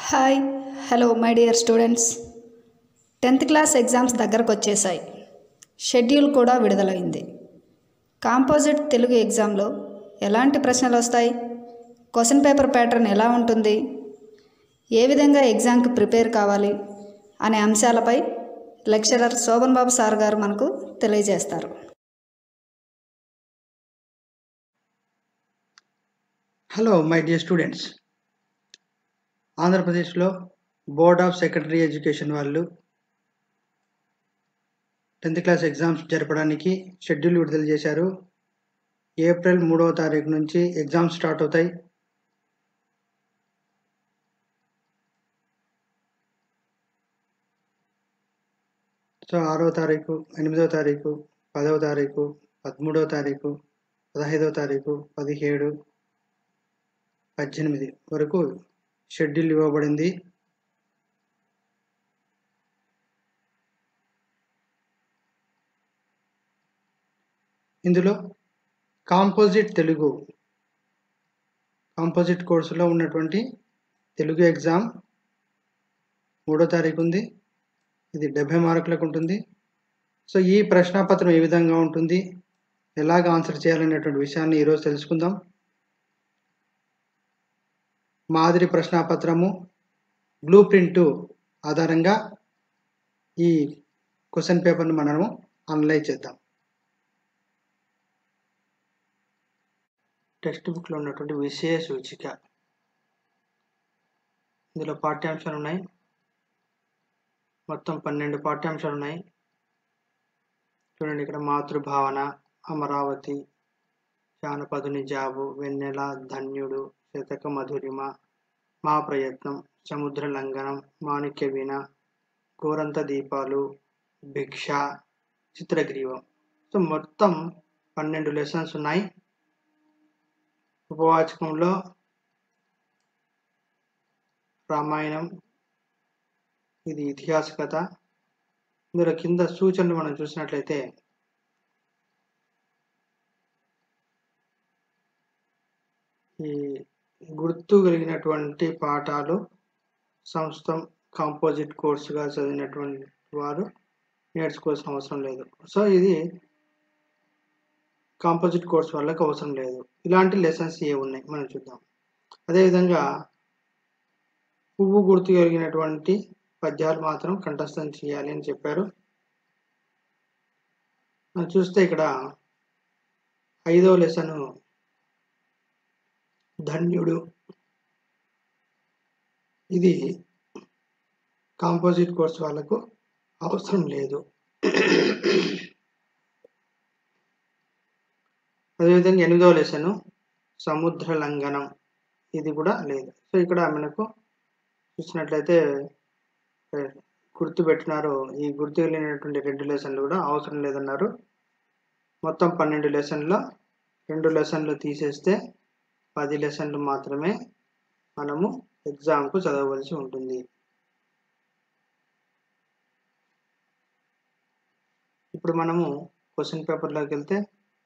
Hi hello my dear students tenth class exams దగ్గరకు వచ్చేసాయి schedule కూడా విడుదలైంది కాంపోజిట్ తెలుగు ఎగ్జామ్లో ఎలాంటి ప్రశ్నలు వస్తాయి క్వశ్చన్ పేపర్ ప్యాటర్న్ ఎలా ఉంటుంది ఏ విధంగా ఎగ్జామ్కి ప్రిపేర్ కావాలి అనే అంశాలపై లెక్చరర్ శోభన్ బాబు సార్ గారు మనకు తెలియజేస్తారు హలో మై డియర్ స్టూడెంట్స్ ఆంధ్రప్రదేశ్లో బోర్డ్ ఆఫ్ సెకండరీ ఎడ్యుకేషన్ వాళ్ళు టెన్త్ క్లాస్ ఎగ్జామ్స్ జరపడానికి షెడ్యూల్ విడుదల చేశారు ఏప్రిల్ మూడవ తారీఖు నుంచి ఎగ్జామ్స్ స్టార్ట్ అవుతాయి సో ఆరో తారీఖు ఎనిమిదవ తారీఖు పదవ తారీఖు పదమూడవ తారీఖు పదహైదవ తారీఖు పదిహేడు పద్దెనిమిది వరకు షెడ్యూల్ ఇవ్వబడింది ఇందులో కాంపోజిట్ తెలుగు కాంపోజిట్ కోర్సులో ఉన్నటువంటి తెలుగు ఎగ్జామ్ మూడో తారీఖు ఉంది ఇది డెబ్బై మార్కులకు ఉంటుంది సో ఈ ప్రశ్నాపత్రం ఏ విధంగా ఉంటుంది ఎలాగ ఆన్సర్ చేయాలనేటువంటి విషయాన్ని ఈరోజు తెలుసుకుందాం మాదిరి ప్రశ్నాపత్రము బ్లూ ప్రింట్ ఆధారంగా ఈ క్వశ్చన్ పేపర్ను మనము అనలైజ్ చేద్దాం టెక్స్ట్ బుక్లో ఉన్నటువంటి విషయ సూచిక ఇందులో పాఠ్యాంశాలు ఉన్నాయి మొత్తం పన్నెండు పాఠ్యాంశాలు ఉన్నాయి చూడండి ఇక్కడ మాతృభావన అమరావతి జానపదుని జాబు వెన్నెల ధన్యుడు శతక మధురిమ మా ప్రయత్నం సముద్ర లంఘనం మాణిక్య వీణ గోరంత దీపాలు భిక్ష చిత్రగ్రీవం సో మొత్తం పన్నెండు లెసన్స్ ఉన్నాయి ఉపవాచకంలో రామాయణం ఇది ఇతిహాస కథ ఇందులో కింద సూచనలు మనం చూసినట్లయితే ఈ గుర్తు కలిగినటువంటి పాఠాలు సంస్థం కాంపోజిట్ కోర్సుగా చదివినటువంటి వారు నేర్చుకోవాల్సిన అవసరం లేదు సో ఇది కాంపోజిట్ కోర్స్ వాళ్ళకి అవసరం లేదు ఇలాంటి లెసన్స్ ఏ ఉన్నాయి మనం చూద్దాం అదేవిధంగా పువ్వు గుర్తు కలిగినటువంటి పద్యాలు మాత్రం కంఠస్థం చేయాలి అని చెప్పారు మనం చూస్తే ఇక్కడ ఐదో లెసన్ ధన్యుడు ఇది కాంపోజిట్ కోర్స్ వాళ్ళకు అవసరం లేదు అదేవిధంగా ఎనిమిదవ లెసను సముద్ర లంఘనం ఇది కూడా లేదు సో ఇక్కడ మనకు చూసినట్లయితే గుర్తు పెట్టినారు ఈ గుర్తు వెళ్ళినటువంటి రెండు లెసన్లు కూడా అవసరం లేదన్నారు మొత్తం పన్నెండు లెసన్లో రెండు లెసన్లు తీసేస్తే పది లెసన్లు మాత్రమే మనము ఎగ్జామ్కు చదవవలసి ఉంటుంది ఇప్పుడు మనము క్వశ్చన్ పేపర్లోకి వెళ్తే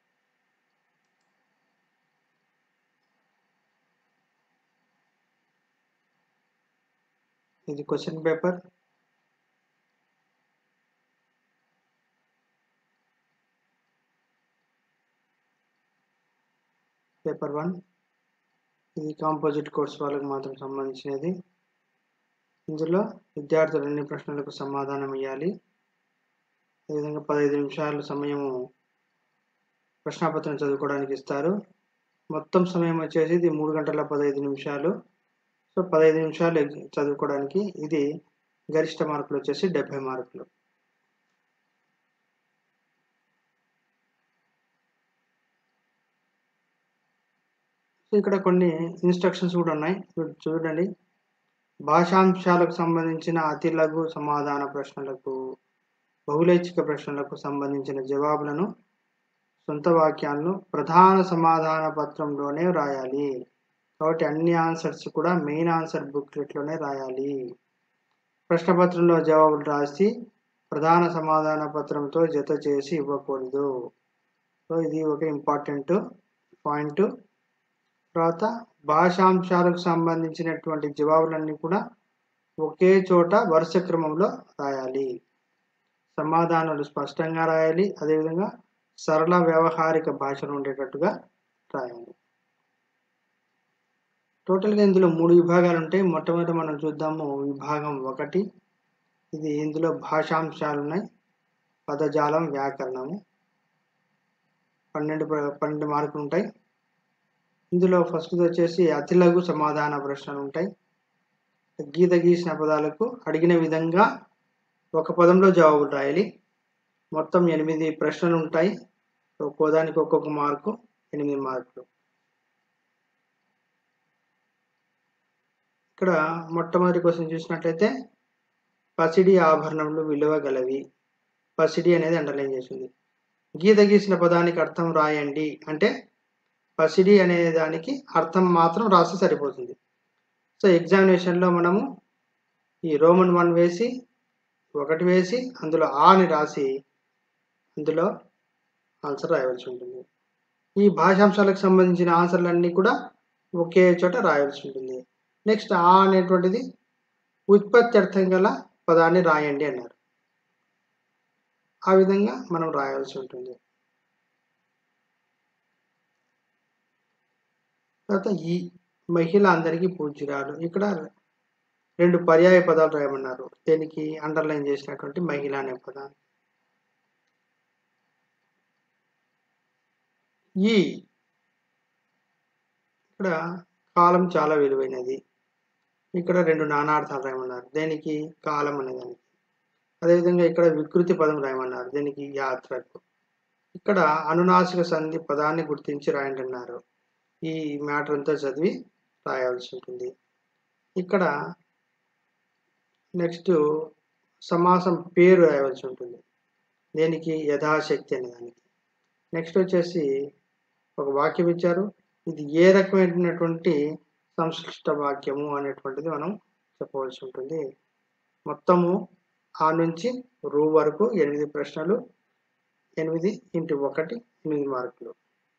ఇది క్వశ్చన్ పేపర్ పేపర్ వన్ ఇది కాంపోజిట్ కోర్స్ వాళ్ళకి మాత్రం సంబంధించినది ఇందులో విద్యార్థులు అన్ని ప్రశ్నలకు సమాధానం ఇవ్వాలి అదేవిధంగా పదహైదు నిమిషాల సమయము ప్రశ్నాపత్రం చదువుకోవడానికి ఇస్తారు మొత్తం సమయం వచ్చేసి ఇది మూడు గంటల పదహైదు నిమిషాలు సో పదహైదు నిమిషాలు చదువుకోవడానికి ఇది గరిష్ట మార్కులు వచ్చేసి డెబ్బై మార్కులు ఇక్కడ కొన్ని ఇన్స్ట్రక్షన్స్ కూడా ఉన్నాయి చూడండి భాషాంశాలకు సంబంధించిన అతి లఘు సమాధాన ప్రశ్నలకు బహుళైచ్ఛిక ప్రశ్నలకు సంబంధించిన జవాబులను సొంత వాక్యాలను ప్రధాన సమాధాన పత్రంలోనే రాయాలి కాబట్టి అన్ని ఆన్సర్స్ కూడా మెయిన్ ఆన్సర్ బుక్లెట్లోనే రాయాలి ప్రశ్నపత్రంలో జవాబులు రాసి ప్రధాన సమాధాన పత్రంతో జత చేసి ఇవ్వకూడదు సో ఇది ఒక ఇంపార్టెంట్ పాయింట్ తర్వాత భాషాంశాలకు సంబంధించినటువంటి జవాబులన్నీ కూడా ఒకే చోట వరుస క్రమంలో రాయాలి సమాధానాలు స్పష్టంగా రాయాలి అదేవిధంగా సరళ వ్యవహారిక భాషలో ఉండేటట్టుగా రాయాలి టోటల్గా ఇందులో మూడు విభాగాలు ఉంటాయి మొట్టమొదటి మనం చూద్దాము విభాగం ఒకటి ఇది ఇందులో భాషాంశాలు ఉన్నాయి పదజాలం వ్యాకరణము పన్నెండు ప్ర- పన్నెండు మార్కులు ఉంటాయి ఇందులో ఫస్ట్ వచ్చేసి అతి లఘు సమాధాన ప్రశ్నలు ఉంటాయి గీత గీసిన పదాలకు అడిగిన విధంగా ఒక పదంలో జవాబులు రాయాలి మొత్తం ఎనిమిది ప్రశ్నలు ఉంటాయి ఒక్కో దానికి ఒక్కొక్క మార్కు ఎనిమిది మార్కులు ఇక్కడ మొట్టమొదటి క్వశ్చన్ చూసినట్లయితే పసిడి ఆభరణములు విలువ గలవి పసిడి అనేది అండర్లైన్ చేసింది గీత గీసిన పదానికి అర్థం రాయండి అంటే పసిడి అనే దానికి అర్థం మాత్రం రాస్తే సరిపోతుంది సో ఎగ్జామినేషన్లో మనము ఈ రోమన్ వన్ వేసి ఒకటి వేసి అందులో ఆ అని రాసి అందులో ఆన్సర్ రాయవలసి ఉంటుంది ఈ భాషాంశాలకు సంబంధించిన ఆన్సర్లన్నీ కూడా ఒకే చోట రాయవలసి ఉంటుంది నెక్స్ట్ ఆ అనేటువంటిది ఉత్పత్తి అర్థం గల పదాన్ని రాయండి అన్నారు ఆ విధంగా మనం రాయాల్సి ఉంటుంది తర్వాత ఈ మహిళ అందరికీ పూజ్యురాలు ఇక్కడ రెండు పర్యాయ పదాలు రాయమన్నారు దీనికి అండర్లైన్ చేసినటువంటి మహిళ అనే పదాన్ని ఈ ఇక్కడ కాలం చాలా విలువైనది ఇక్కడ రెండు నానార్థాలు రాయమన్నారు దేనికి కాలం అనేదానికి అదేవిధంగా ఇక్కడ వికృతి పదం రాయమన్నారు దీనికి యాత్రకు ఇక్కడ అనునాసిక సంధి పదాన్ని గుర్తించి రాయండి అన్నారు ఈ మ్యాటర్ అంతా చదివి రాయాల్సి ఉంటుంది ఇక్కడ నెక్స్ట్ సమాసం పేరు రాయవలసి ఉంటుంది దేనికి యథాశక్తి అనే దానికి నెక్స్ట్ వచ్చేసి ఒక వాక్యం ఇచ్చారు ఇది ఏ రకమైనటువంటి సంశ్లిష్ట వాక్యము అనేటువంటిది మనం చెప్పవలసి ఉంటుంది మొత్తము ఆ నుంచి రూ వరకు ఎనిమిది ప్రశ్నలు ఎనిమిది ఇంటూ ఒకటి ఎనిమిది మార్కులు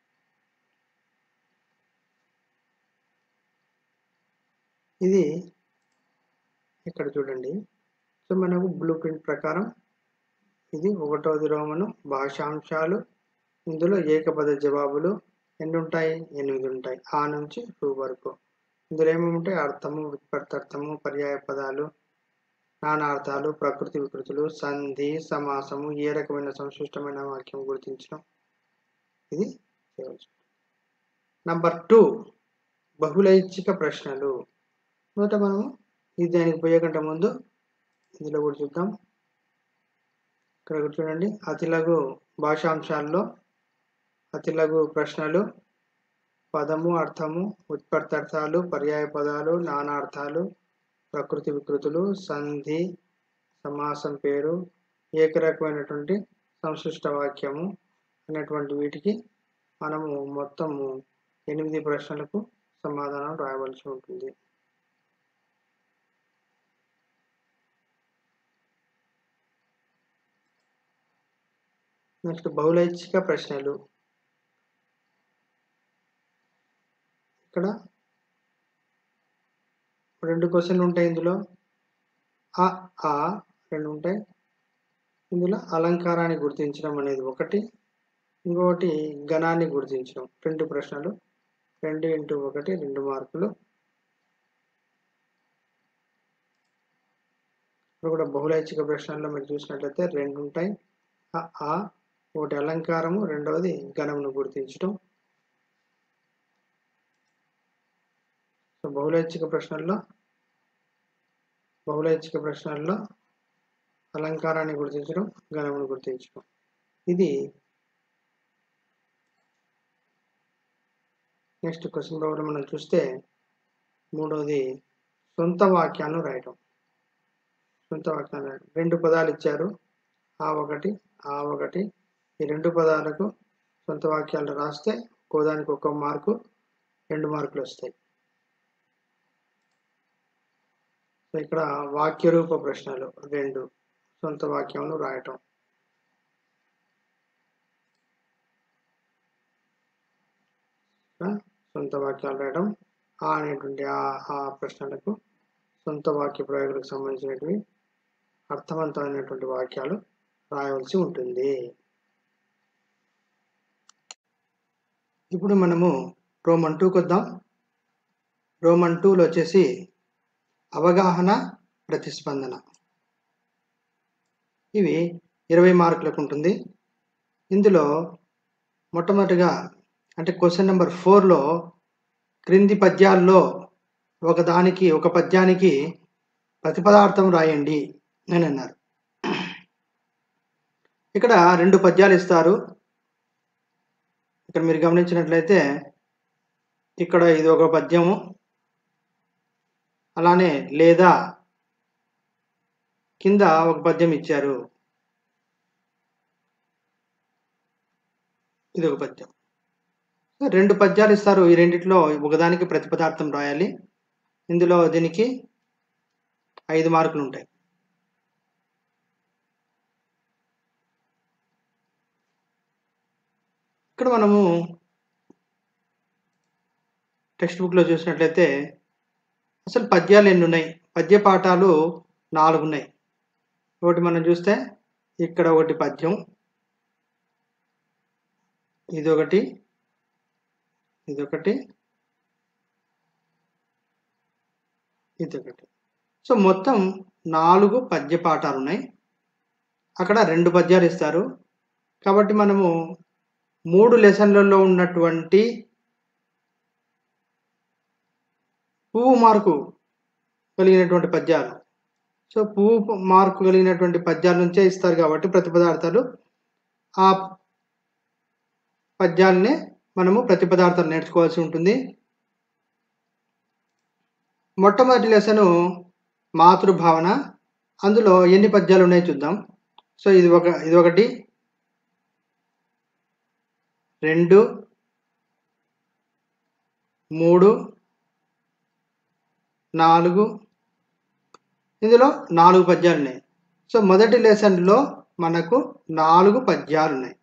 ఇది ఇక్కడ చూడండి సో మనకు బ్లూ ప్రింట్ ప్రకారం ఇది ఒకటవది రోమను భాషాంశాలు ఇందులో ఏకపద జవాబులు ఎన్ని ఉంటాయి ఎనిమిది ఉంటాయి ఆ నుంచి రూ వరకు ఇందులో ఏమేమి ఉంటాయి అర్థము విపర్థార్థము పర్యాయ పదాలు నానార్థాలు ప్రకృతి వికృతులు సంధి సమాసము ఏ రకమైన సంశ్లిష్టమైన వాక్యం గుర్తించడం ఇది చేయవచ్చు నంబర్ టూ బహుళైచ్ఛిక ప్రశ్నలు మొదట మనము ఇది దానికి పోయే కంటే ముందు ఇందులో కూడా చూద్దాం ఇక్కడ కూడా చూడండి అతి లఘు భాషాంశాల్లో అతి లఘు ప్రశ్నలు పదము అర్థము ఉత్పత్తార్థాలు పర్యాయ పదాలు నానార్థాలు ప్రకృతి వికృతులు సంధి సమాసం పేరు ఏకరకమైనటువంటి సంశిష్ట వాక్యము అనేటువంటి వీటికి మనము మొత్తము ఎనిమిది ప్రశ్నలకు సమాధానం రాయవలసి ఉంటుంది నెక్స్ట్ బహుళైచ్ఛిక ప్రశ్నలు ఇక్కడ రెండు క్వశ్చన్లు ఉంటాయి ఇందులో ఆ ఆ రెండు ఉంటాయి ఇందులో అలంకారాన్ని గుర్తించడం అనేది ఒకటి ఇంకొకటి గణాన్ని గుర్తించడం రెండు ప్రశ్నలు రెండు ఇంటూ ఒకటి రెండు మార్కులు ఇప్పుడు కూడా బహుళైచ్ఛిక ప్రశ్నల్లో మీరు చూసినట్లయితే రెండు ఉంటాయి ఆ ఆ ఒకటి అలంకారము రెండవది గణమును గుర్తించడం సో బహుళైచ్ఛిక ప్రశ్నల్లో బహుళైచ్ఛిక ప్రశ్నల్లో అలంకారాన్ని గుర్తించడం గణమును గుర్తించడం ఇది నెక్స్ట్ క్వశ్చన్ పేపర్ మనం చూస్తే మూడవది సొంత వాక్యాలను రాయటం సొంత వాక్యాలు రాయటం రెండు పదాలు ఇచ్చారు ఆ ఒకటి ఆ ఒకటి ఈ రెండు పదాలకు సొంత వాక్యాలు రాస్తే కోదానికి ఒక మార్కు రెండు మార్కులు వస్తాయి సో ఇక్కడ వాక్య రూప ప్రశ్నలు రెండు సొంత వాక్యములు రాయటం సొంత వాక్యాలు రాయటం ఆ అనేటువంటి ఆ ఆ ప్రశ్నలకు సొంత వాక్య ప్రయోగాలకు సంబంధించినవి అర్థవంతమైనటువంటి వాక్యాలు రాయవలసి ఉంటుంది ఇప్పుడు మనము రోమన్ టూకి వద్దాం రోమన్ టూలో వచ్చేసి అవగాహన ప్రతిస్పందన ఇవి ఇరవై మార్కులకు ఉంటుంది ఇందులో మొట్టమొదటిగా అంటే క్వశ్చన్ నెంబర్ ఫోర్లో క్రింది పద్యాల్లో ఒకదానికి ఒక పద్యానికి ప్రతిపదార్థం రాయండి అని అన్నారు ఇక్కడ రెండు పద్యాలు ఇస్తారు ఇక్కడ మీరు గమనించినట్లయితే ఇక్కడ ఇది ఒక పద్యము అలానే లేదా కింద ఒక పద్యం ఇచ్చారు ఇది ఒక పద్యం రెండు పద్యాలు ఇస్తారు ఈ రెండిట్లో ఒకదానికి ప్రతిపదార్థం రాయాలి ఇందులో దీనికి ఐదు మార్కులు ఉంటాయి ఇక్కడ మనము టెక్స్ట్ బుక్లో చూసినట్లయితే అసలు పద్యాలు ఎన్ని ఉన్నాయి పద్య పాఠాలు నాలుగు ఉన్నాయి ఒకటి మనం చూస్తే ఇక్కడ ఒకటి పద్యం ఇదొకటి ఇదొకటి ఇదొకటి సో మొత్తం నాలుగు పద్య పాఠాలు ఉన్నాయి అక్కడ రెండు పద్యాలు ఇస్తారు కాబట్టి మనము మూడు లెసన్లలో ఉన్నటువంటి పువ్వు మార్కు కలిగినటువంటి పద్యాలు సో పువ్వు మార్కు కలిగినటువంటి పద్యాల నుంచే ఇస్తారు కాబట్టి ప్రతిపదార్థాలు ఆ పద్యాలనే మనము ప్రతిపదార్థాలు నేర్చుకోవాల్సి ఉంటుంది మొట్టమొదటి లెసను మాతృభావన అందులో ఎన్ని పద్యాలు ఉన్నాయో చూద్దాం సో ఇది ఒక ఇది ఒకటి రెండు మూడు నాలుగు ఇందులో నాలుగు పద్యాలు ఉన్నాయి సో మొదటి లెసన్లో మనకు నాలుగు పద్యాలు ఉన్నాయి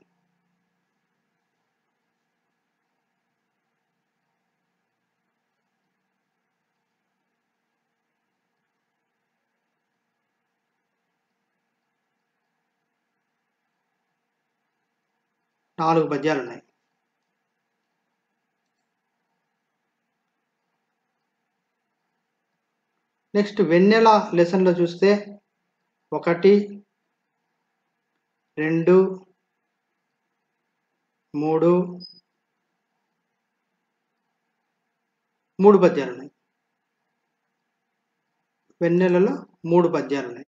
నాలుగు పద్యాలు ఉన్నాయి నెక్స్ట్ వెన్నెల లెసన్లో చూస్తే ఒకటి రెండు మూడు మూడు పద్యాలు ఉన్నాయి వెన్నెలలో మూడు పద్యాలు ఉన్నాయి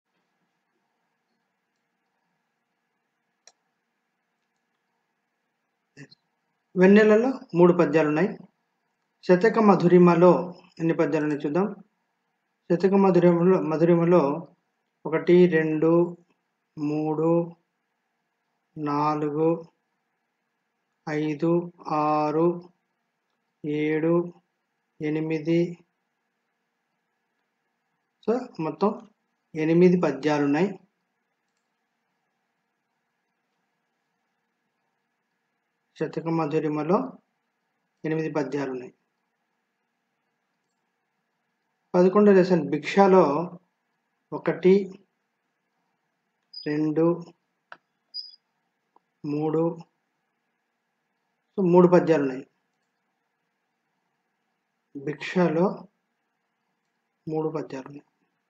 వెన్నెలలో మూడు పద్యాలు ఉన్నాయి శతక మధురిమలో ఎన్ని పద్యాలు ఉన్నాయి చూద్దాం శతక మధురిమలో మధురిమలో ఒకటి రెండు మూడు నాలుగు ఐదు ఆరు ఏడు ఎనిమిది సో మొత్తం ఎనిమిది పద్యాలు ఉన్నాయి శతక మధురిమలో ఎనిమిది పద్యాలు ఉన్నాయి పదకొండో లెసన్ భిక్షలో ఒకటి రెండు మూడు సో మూడు పద్యాలు ఉన్నాయి భిక్షలో మూడు పద్యాలు ఉన్నాయి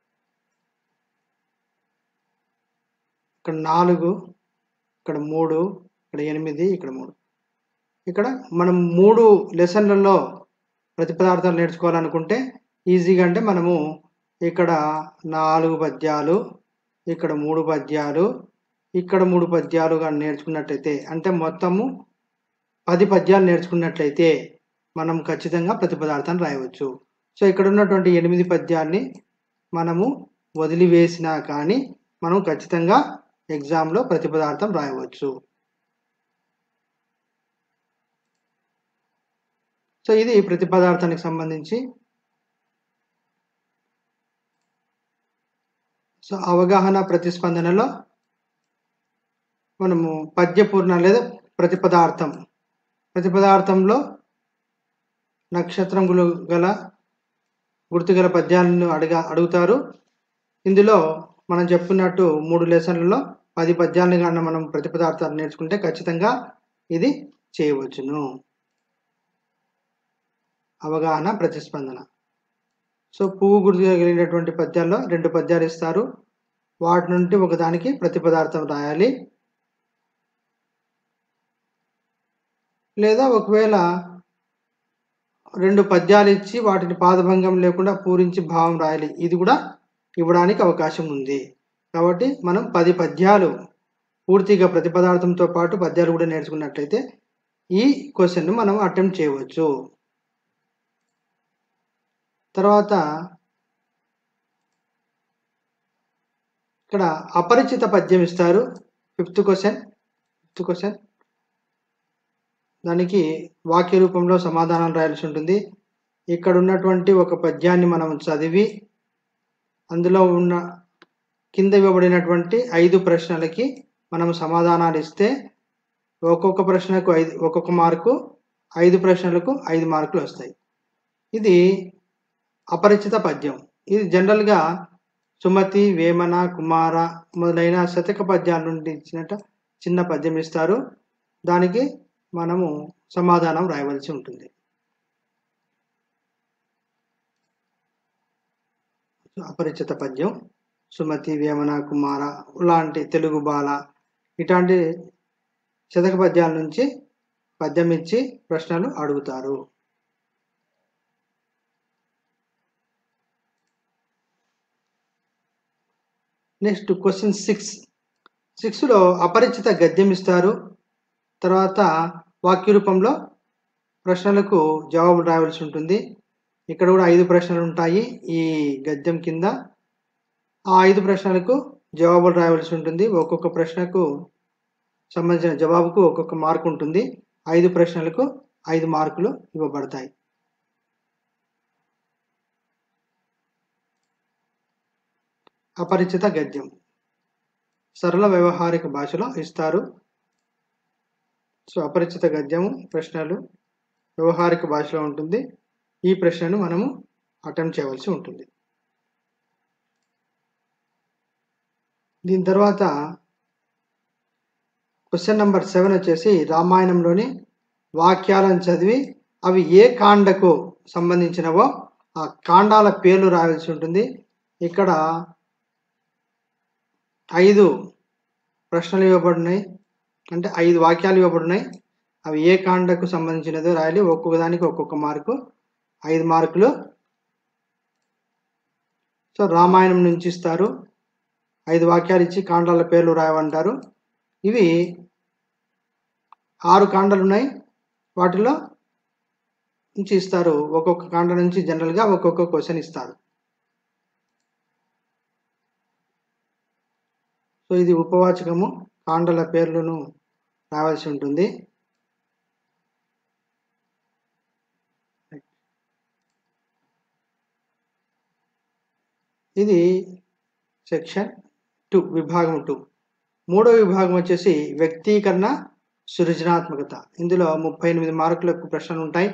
ఇక్కడ నాలుగు ఇక్కడ మూడు ఇక్కడ ఎనిమిది ఇక్కడ మూడు ఇక్కడ మనం మూడు లెసన్లలో ప్రతిపదార్థాలు నేర్చుకోవాలనుకుంటే ఈజీగా అంటే మనము ఇక్కడ నాలుగు పద్యాలు ఇక్కడ మూడు పద్యాలు ఇక్కడ మూడు పద్యాలు కానీ నేర్చుకున్నట్లయితే అంటే మొత్తము పది పద్యాలు నేర్చుకున్నట్లయితే మనం ఖచ్చితంగా ప్రతిపదార్థాన్ని రాయవచ్చు సో ఇక్కడ ఉన్నటువంటి ఎనిమిది పద్యాల్ని మనము వదిలివేసినా కానీ మనం ఖచ్చితంగా ఎగ్జామ్లో ప్రతిపదార్థం రాయవచ్చు సో ఇది ప్రతిపదార్థానికి సంబంధించి సో అవగాహన ప్రతిస్పందనలో మనము పద్యపూర్ణ లేదా ప్రతిపదార్థం ప్రతిపదార్థంలో నక్షత్రములు గల గుర్తుగల పద్యాలను అడగ అడుగుతారు ఇందులో మనం చెప్పుకున్నట్టు మూడు లెసన్లలో పది పద్యాలను కానీ మనం ప్రతిపదార్థాలు నేర్చుకుంటే ఖచ్చితంగా ఇది చేయవచ్చును అవగాహన ప్రతిస్పందన సో పువ్వు గుర్తుగా కలిగినటువంటి పద్యాల్లో రెండు పద్యాలు ఇస్తారు వాటి నుండి ఒకదానికి ప్రతిపదార్థం రాయాలి లేదా ఒకవేళ రెండు పద్యాలు ఇచ్చి వాటిని పాదభంగం లేకుండా పూరించి భావం రాయాలి ఇది కూడా ఇవ్వడానికి అవకాశం ఉంది కాబట్టి మనం పది పద్యాలు పూర్తిగా ప్రతిపదార్థంతో పాటు పద్యాలు కూడా నేర్చుకున్నట్లయితే ఈ క్వశ్చన్ను మనం అటెంప్ట్ చేయవచ్చు తర్వాత ఇక్కడ అపరిచిత పద్యం ఇస్తారు ఫిఫ్త్ క్వశ్చన్ ఫిఫ్త్ క్వశ్చన్ దానికి వాక్య రూపంలో సమాధానం రాయాల్సి ఉంటుంది ఇక్కడ ఉన్నటువంటి ఒక పద్యాన్ని మనం చదివి అందులో ఉన్న కింద ఇవ్వబడినటువంటి ఐదు ప్రశ్నలకి మనం సమాధానాలు ఇస్తే ఒక్కొక్క ప్రశ్నకు ఐదు ఒక్కొక్క మార్కు ఐదు ప్రశ్నలకు ఐదు మార్కులు వస్తాయి ఇది అపరిచిత పద్యం ఇది జనరల్గా సుమతి వేమన కుమార మొదలైన శతక పద్యాల నుండి ఇచ్చినట్టు చిన్న పద్యం ఇస్తారు దానికి మనము సమాధానం రాయవలసి ఉంటుంది అపరిచిత పద్యం సుమతి వేమన కుమార లాంటి తెలుగు బాల ఇట్లాంటి శతక పద్యాల నుంచి పద్యం ఇచ్చి ప్రశ్నలు అడుగుతారు నెక్స్ట్ క్వశ్చన్ సిక్స్ సిక్స్లో అపరిచిత గద్యం ఇస్తారు తర్వాత వాక్య రూపంలో ప్రశ్నలకు జవాబులు రాయవలసి ఉంటుంది ఇక్కడ కూడా ఐదు ప్రశ్నలు ఉంటాయి ఈ గద్యం కింద ఆ ఐదు ప్రశ్నలకు జవాబులు రాయవలసి ఉంటుంది ఒక్కొక్క ప్రశ్నకు సంబంధించిన జవాబుకు ఒక్కొక్క మార్కు ఉంటుంది ఐదు ప్రశ్నలకు ఐదు మార్కులు ఇవ్వబడతాయి అపరిచిత గద్యం సరళ వ్యవహారిక భాషలో ఇస్తారు సో అపరిచిత గద్యము ప్రశ్నలు వ్యవహారిక భాషలో ఉంటుంది ఈ ప్రశ్నను మనము అటెంప్ట్ చేయవలసి ఉంటుంది దీని తర్వాత క్వశ్చన్ నెంబర్ సెవెన్ వచ్చేసి రామాయణంలోని వాక్యాలను చదివి అవి ఏ కాండకు సంబంధించినవో ఆ కాండాల పేర్లు రాయాల్సి ఉంటుంది ఇక్కడ ఐదు ప్రశ్నలు ఇవ్వబడినాయి అంటే ఐదు వాక్యాలు ఇవ్వబడినాయి అవి ఏ కాండకు సంబంధించినదో రాయాలి ఒక్కొక్క దానికి ఒక్కొక్క మార్కు ఐదు మార్కులు సో రామాయణం నుంచి ఇస్తారు ఐదు వాక్యాలు ఇచ్చి కాండాల పేర్లు రాయమంటారు ఇవి ఆరు కాండలు ఉన్నాయి వాటిలో నుంచి ఇస్తారు ఒక్కొక్క కాండ నుంచి జనరల్గా ఒక్కొక్క క్వశ్చన్ ఇస్తారు సో ఇది ఉపవాచకము కాండల పేర్లను రావాల్సి ఉంటుంది ఇది సెక్షన్ టూ విభాగం టూ మూడో విభాగం వచ్చేసి వ్యక్తీకరణ సృజనాత్మకత ఇందులో ముప్పై ఎనిమిది మార్కులకు ప్రశ్నలు ఉంటాయి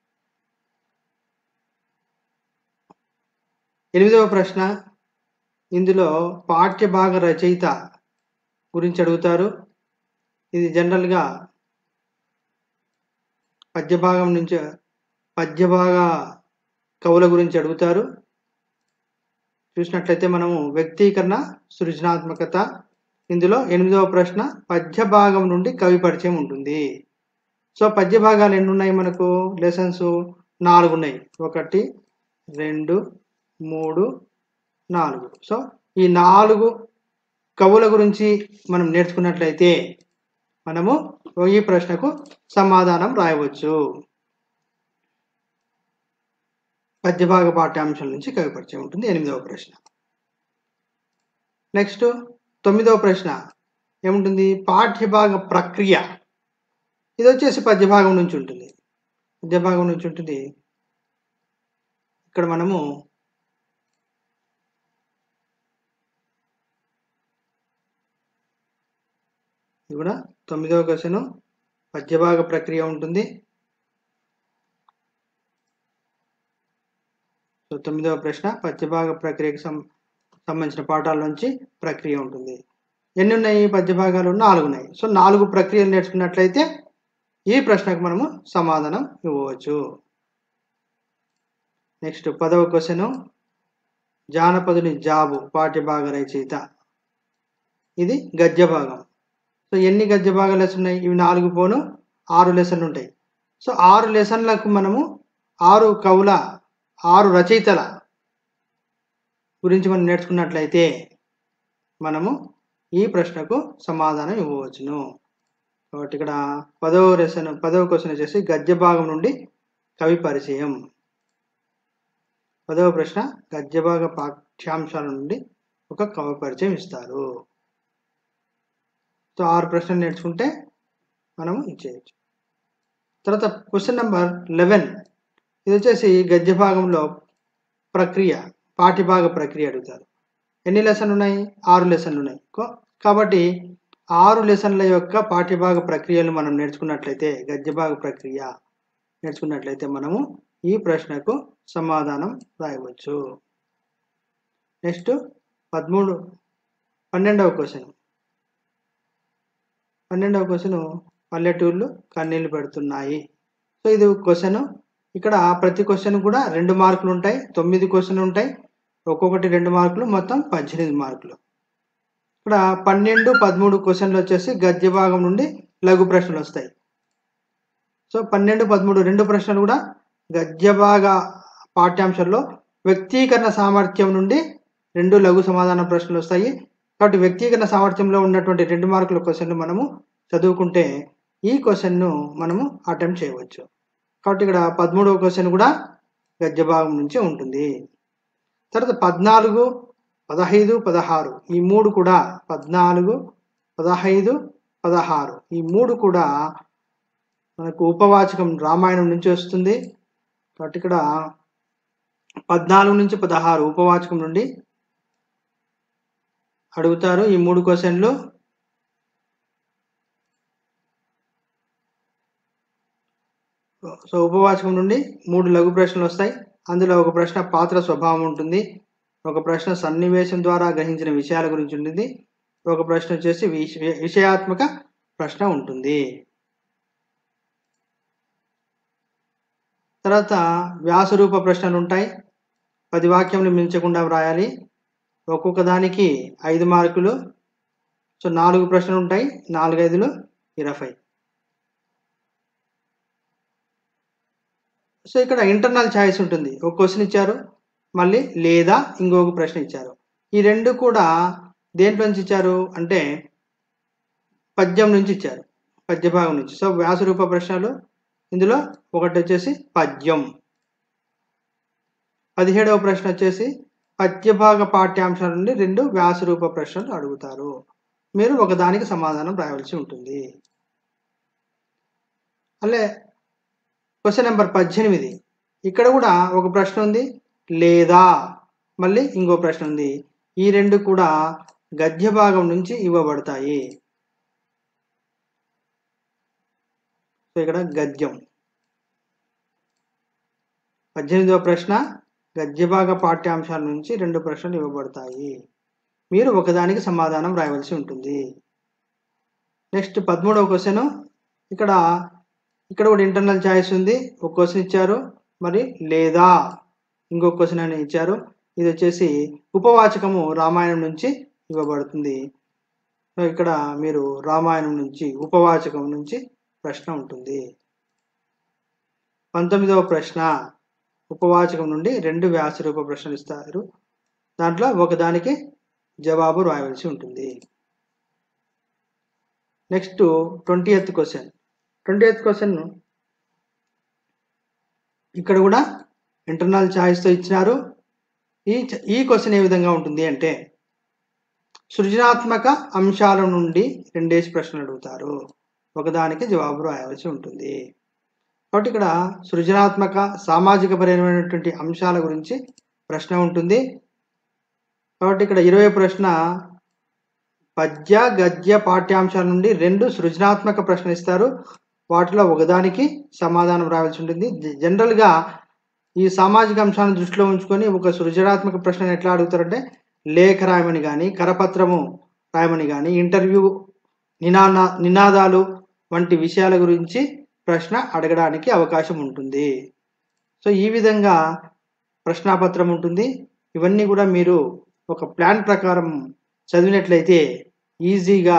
ఎనిమిదవ ప్రశ్న ఇందులో పాఠ్యభాగ రచయిత గురించి అడుగుతారు ఇది జనరల్గా పద్యభాగం నుంచి పద్యభాగ కవుల గురించి అడుగుతారు చూసినట్లయితే మనము వ్యక్తీకరణ సృజనాత్మకత ఇందులో ఎనిమిదవ ప్రశ్న పద్య భాగం నుండి కవి పరిచయం ఉంటుంది సో పద్య భాగాలు ఎన్ని ఉన్నాయి మనకు లెసన్స్ నాలుగు ఉన్నాయి ఒకటి రెండు మూడు నాలుగు సో ఈ నాలుగు కవుల గురించి మనం నేర్చుకున్నట్లయితే మనము ఈ ప్రశ్నకు సమాధానం రాయవచ్చు పద్యభాగ పాఠ్యాంశం నుంచి కవి పరిచయం ఉంటుంది ఎనిమిదవ ప్రశ్న నెక్స్ట్ తొమ్మిదవ ప్రశ్న ఏముంటుంది పాఠ్యభాగ ప్రక్రియ ఇది వచ్చేసి పద్యభాగం నుంచి ఉంటుంది పద్యభాగం నుంచి ఉంటుంది ఇక్కడ మనము ఇది కూడా తొమ్మిదవ క్వశ్చన్ పద్యభాగ ప్రక్రియ ఉంటుంది సో తొమ్మిదవ ప్రశ్న పద్యభాగ ప్రక్రియకు సం సంబంధించిన పాఠాల నుంచి ప్రక్రియ ఉంటుంది ఎన్ని ఉన్నాయి పద్యభాగాలు నాలుగు ఉన్నాయి సో నాలుగు ప్రక్రియలు నేర్చుకున్నట్లయితే ఈ ప్రశ్నకు మనము సమాధానం ఇవ్వవచ్చు నెక్స్ట్ పదవ క్వశ్చన్ జానపదుని జాబు పాఠ్యభాగ రచయిత ఇది గద్య భాగం సో ఎన్ని గద్య భాగ లెసన్ ఉన్నాయి ఇవి నాలుగు పోను ఆరు లెసన్లు ఉంటాయి సో ఆరు లెసన్లకు మనము ఆరు కవుల ఆరు రచయితల గురించి మనం నేర్చుకున్నట్లయితే మనము ఈ ప్రశ్నకు సమాధానం ఇవ్వవచ్చును కాబట్టి ఇక్కడ పదవ లెసన్ పదవ క్వశ్చన్ వచ్చేసి గద్య భాగం నుండి కవి పరిచయం పదవ ప్రశ్న గద్య భాగ పాఠ్యాంశాల నుండి ఒక కవి పరిచయం ఇస్తారు సో ఆరు ప్రశ్నలు నేర్చుకుంటే మనము ఇచ్చేయచ్చు తర్వాత క్వశ్చన్ నెంబర్ లెవెన్ ఇది వచ్చేసి గద్య భాగంలో ప్రక్రియ పాఠ్యభాగ ప్రక్రియ అడుగుతారు ఎన్ని లెసన్లు ఉన్నాయి ఆరు లెసన్లు ఉన్నాయి కో- కాబట్టి ఆరు లెసన్ల యొక్క పాఠ్యభాగ ప్రక్రియలు మనం నేర్చుకున్నట్లయితే గద్యభాగ ప్రక్రియ నేర్చుకున్నట్లయితే మనము ఈ ప్రశ్నకు సమాధానం రాయవచ్చు నెక్స్ట్ పదమూడు పన్నెండవ క్వశ్చన్ పన్నెండవ క్వశ్చన్ పల్లెటూళ్ళు కన్నీళ్లు పెడుతున్నాయి సో ఇది క్వశ్చన్ ఇక్కడ ప్రతి క్వశ్చన్ కూడా రెండు మార్కులు ఉంటాయి తొమ్మిది క్వశ్చన్ ఉంటాయి ఒక్కొక్కటి రెండు మార్కులు మొత్తం పద్దెనిమిది మార్కులు ఇక్కడ పన్నెండు పదమూడు క్వశ్చన్లు వచ్చేసి గద్య భాగం నుండి లఘు ప్రశ్నలు వస్తాయి సో పన్నెండు పదమూడు రెండు ప్రశ్నలు కూడా గద్య భాగ పాఠ్యాంశంలో వ్యక్తీకరణ సామర్థ్యం నుండి రెండు లఘు సమాధాన ప్రశ్నలు వస్తాయి కాబట్టి వ్యక్తీకరణ సామర్థ్యంలో ఉన్నటువంటి రెండు మార్కుల క్వశ్చన్లు మనము చదువుకుంటే ఈ క్వశ్చన్ను మనము అటెంప్ట్ చేయవచ్చు కాబట్టి ఇక్కడ పదమూడవ క్వశ్చన్ కూడా గద్య భాగం నుంచి ఉంటుంది తర్వాత పద్నాలుగు పదహైదు పదహారు ఈ మూడు కూడా పద్నాలుగు పదహైదు పదహారు ఈ మూడు కూడా మనకు ఉపవాచకం రామాయణం నుంచి వస్తుంది కాబట్టి ఇక్కడ పద్నాలుగు నుంచి పదహారు ఉపవాచకం నుండి అడుగుతారు ఈ మూడు క్వశ్చన్లు సో ఉపవాచకం నుండి మూడు లఘు ప్రశ్నలు వస్తాయి అందులో ఒక ప్రశ్న పాత్ర స్వభావం ఉంటుంది ఒక ప్రశ్న సన్నివేశం ద్వారా గ్రహించిన విషయాల గురించి ఉంటుంది ఒక ప్రశ్న వచ్చేసి విష- విషయాత్మక ప్రశ్న ఉంటుంది తర్వాత వ్యాసరూప ప్రశ్నలు ఉంటాయి పది వాక్యములు మించకుండా వ్రాయాలి ఒక్కొక్క దానికి ఐదు మార్కులు సో నాలుగు ప్రశ్నలు ఉంటాయి నాలుగైదులు ఇరవై సో ఇక్కడ ఇంటర్నల్ ఛాయిస్ ఉంటుంది ఒక క్వశ్చన్ ఇచ్చారు మళ్ళీ లేదా ఇంకొక ప్రశ్న ఇచ్చారు ఈ రెండు కూడా దేంట్లో నుంచి ఇచ్చారు అంటే పద్యం నుంచి ఇచ్చారు పద్య భాగం నుంచి సో వ్యాసరూప ప్రశ్నలు ఇందులో ఒకటి వచ్చేసి పద్యం పదిహేడవ ప్రశ్న వచ్చేసి పద్యభాగ పాఠ్యాంశాల నుండి రెండు వ్యాసరూప ప్రశ్నలు అడుగుతారు మీరు ఒకదానికి సమాధానం రాయవలసి ఉంటుంది అలే క్వశ్చన్ నెంబర్ పద్దెనిమిది ఇక్కడ కూడా ఒక ప్రశ్న ఉంది లేదా మళ్ళీ ఇంకో ప్రశ్న ఉంది ఈ రెండు కూడా గద్య భాగం నుంచి ఇవ్వబడతాయి సో ఇక్కడ గద్యం పద్దెనిమిదవ ప్రశ్న గద్యభాగ పాఠ్యాంశాల నుంచి రెండు ప్రశ్నలు ఇవ్వబడతాయి మీరు ఒకదానికి సమాధానం రాయవలసి ఉంటుంది నెక్స్ట్ పదమూడవ క్వశ్చన్ ఇక్కడ ఇక్కడ కూడా ఇంటర్నల్ ఛాయిస్ ఉంది ఒక క్వశ్చన్ ఇచ్చారు మరి లేదా ఇంకో క్వశ్చన్ అని ఇచ్చారు ఇది వచ్చేసి ఉపవాచకము రామాయణం నుంచి ఇవ్వబడుతుంది సో ఇక్కడ మీరు రామాయణం నుంచి ఉపవాచకం నుంచి ప్రశ్న ఉంటుంది పంతొమ్మిదవ ప్రశ్న ఉపవాచకం నుండి రెండు వ్యాసరూప ప్రశ్నలు ఇస్తారు దాంట్లో ఒకదానికి జవాబు రాయవలసి ఉంటుంది next twenty eighth question twenty eighth question ఇక్కడ కూడా ఇంటర్నల్ ఛాయిస్తో ఇచ్చినారు ఈ చ- ఈ క్వశ్చన్ ఏ విధంగా ఉంటుంది అంటే సృజనాత్మక అంశాల నుండి రెండేసి ప్రశ్నలు అడుగుతారు ఒకదానికి జవాబు రాయవలసి ఉంటుంది కాబట్టి ఇక్కడ సృజనాత్మక సామాజిక పరమైనటువంటి అంశాల గురించి ప్రశ్న ఉంటుంది కాబట్టి ఇక్కడ ఇరవై ప్రశ్న పద్య గద్య పాఠ్యాంశాల నుండి రెండు సృజనాత్మక ప్రశ్న ఇస్తారు వాటిలో ఒకదానికి సమాధానం రావాల్సి ఉంటుంది జ- జనరల్గా ఈ సామాజిక అంశాలను దృష్టిలో ఉంచుకొని ఒక సృజనాత్మక ప్రశ్నను ఎట్లా అడుగుతారంటే లేఖ రాయమని కానీ కరపత్రము రాయమని కానీ ఇంటర్వ్యూ నినాద నినాదాలు వంటి విషయాల గురించి ప్రశ్న అడగడానికి అవకాశం ఉంటుంది సో ఈ విధంగా ప్రశ్నాపత్రం ఉంటుంది ఇవన్నీ కూడా మీరు ఒక ప్లాన్ ప్రకారం చదివినట్లయితే ఈజీగా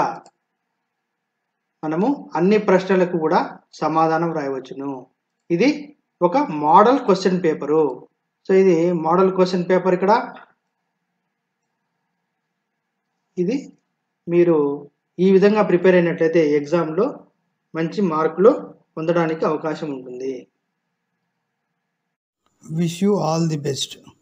మనము అన్ని ప్రశ్నలకు కూడా సమాధానం రాయవచ్చును ఇది ఒక మోడల్ క్వశ్చన్ పేపరు సో ఇది మోడల్ క్వశ్చన్ పేపర్ ఇక్కడ ఇది మీరు ఈ విధంగా ప్రిపేర్ అయినట్లయితే ఎగ్జామ్లో మంచి మార్కులు పొందడానికి అవకాశం ఉంటుంది Wish you all the best.